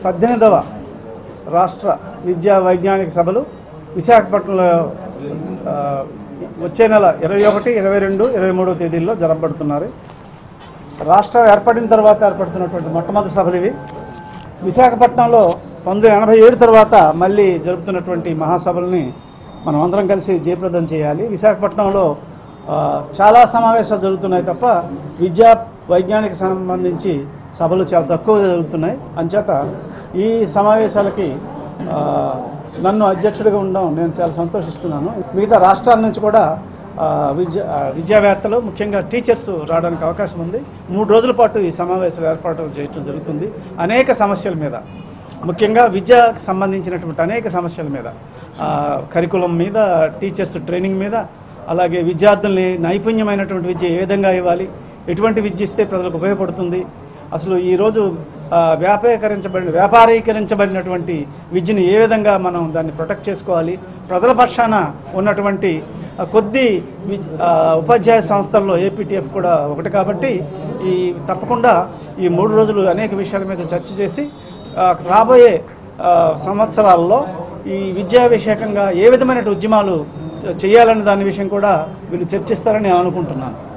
పద్దెనిమిదవ రాష్ట్ర విద్యా వైజ్ఞానిక సభలు విశాఖపట్నంలో ఆ, వచ్చే నెల ఇరవై ఒకటి ఇరవై రెండు ఇరవై మూడో తేదీల్లో జరపబడుతున్నారు రాష్ట్రం ఏర్పడిన తర్వాత ఏర్పడుతున్నటువంటి మొట్టమొదటి సభలు ఇవి విశాఖపట్నంలో పంతొమ్మిది ఎనభై ఏడు తర్వాత మళ్ళీ జరుపుతున్నటువంటి మహాసభల్ని మనం అందరం కలిసి జయప్రదం చేయాలి విశాఖపట్నంలో ఆ, చాలా సమావేశాలు జరుగుతున్నాయి తప్ప విద్యా వైజ్ఞానిక సంబంధించి సభలు చాలా తక్కువ జరుగుతున్నాయి అంచేత ఈ సమావేశాలకి ఆ, నన్ను అధ్యక్షుడిగా ఉండడం నేను చాలా సంతోషిస్తున్నాను మిగతా రాష్ట్రాల నుంచి కూడా ఆ, విద్యా ఆ, విద్యావేత్తలు ముఖ్యంగా టీచర్స్ రావడానికి అవకాశం ఉంది మూడు రోజుల పాటు ఈ సమావేశాలు ఏర్పాటు చేయడం జరుగుతుంది అనేక సమస్యల మీద ముఖ్యంగా విద్యకు సంబంధించినటువంటి అనేక సమస్యల మీద ఆ, కరికులం మీద టీచర్స్ ట్రైనింగ్ మీద అలాగే విద్యార్థుల్ని నైపుణ్యమైనటువంటి విద్య ఏ విధంగా ఇవ్వాలి ఎటువంటి విద్య ఇస్తే ప్రజలకు ఉపయోగపడుతుంది అసలు ఈరోజు ఆ, వ్యాపారీకరించబడిన వ్యాపారీకరించబడినటువంటి విద్యను ఏ విధంగా మనం దాన్ని ప్రొటెక్ట్ చేసుకోవాలి ప్రజల పక్షాన ఉన్నటువంటి ఆ, కొద్ది విద్- ఆ, ఉపాధ్యాయ సంస్థల్లో ఏపీటీఎఫ్ కూడా ఒకటి కాబట్టి ఈ తప్పకుండా ఈ మూడు రోజులు అనేక విషయాల మీద చర్చ చేసి ఆ, రాబోయే ఆ, సంవత్సరాల్లో ఈ విద్యా విషయకంగా ఏ విధమైన ఉద్యమాలు చే- చేయాలనే దాని విషయం కూడా వీళ్ళు చర్చిస్తారని నేను అనుకుంటున్నాను